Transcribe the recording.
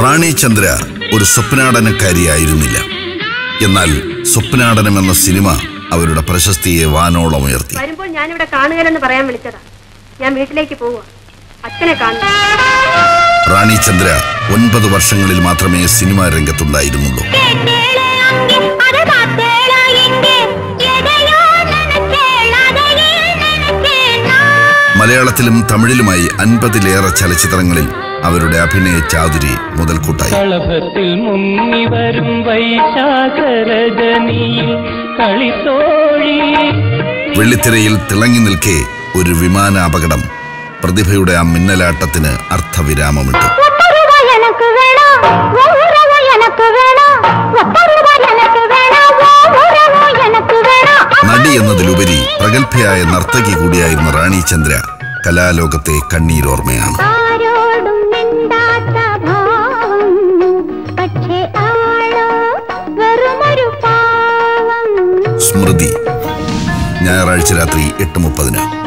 റാണി ചന്ദ്ര ഒരു സ്വപ്നാടനക്കാരിയായിരുന്നില്ല എന്നാൽ സ്വപ്നാടനം എന്ന സിനിമ അവരുടെ പ്രശസ്തിയെ വാനോളം ഉയർത്തി വരുമ്പോൾ ഞാനിവിടെ കാണുകയെന്ന് പറയാൻ വിളിച്ചതാ ഞാൻ വീട്ടിലേക്ക് പോവുക അച്ഛനെ കാണുക റാണി ചന്ദ്ര ഒൻപത് വർഷങ്ങളിൽ മാത്രമേ സിനിമാ രംഗത്തുണ്ടായിരുന്നുള്ളൂ മലയാളത്തിലും തമിഴിലുമായി അൻപതിലേറെ ചലച്ചിത്രങ്ങളിൽ അവരുടെ അഭിനയ ചാതുരി മുതൽക്കൂട്ടായി കളഭത്തിൽ മുങ്ങി വരും വൈശാഖരജനിയിൽ കളിത്തോഴി വെള്ളിത്തിരയിൽ തിളങ്ങി നിൽക്കെ ഒരു വിമാന അപകടം പ്രതിഭയുടെ ആ മിന്നലാട്ടത്തിന് അർത്ഥവിരാമമിട്ടു எனக்கு வேணும் உன் உறவு எனக்கு வேணும் ஒத்தருவ எனக்கு வேணும் உன் உறவு எனக்கு வேணும் നടി എന്നതിലുപരി പ്രഗത്ഭയായ നർത്തകി കൂടിയായിരുന്ന റാണി ചന്ദ്ര കലാലോകത്തെ കണ്ണീരോർമ്മയാണ് ആരോടും മിണ്ടാത്ത ഭാവം പക്ഷേ ആളോ വെറുമൊരു പാവം സ്മൃതി ഞായറാഴ്ച രാത്രി എട്ട് മുപ്പതിന്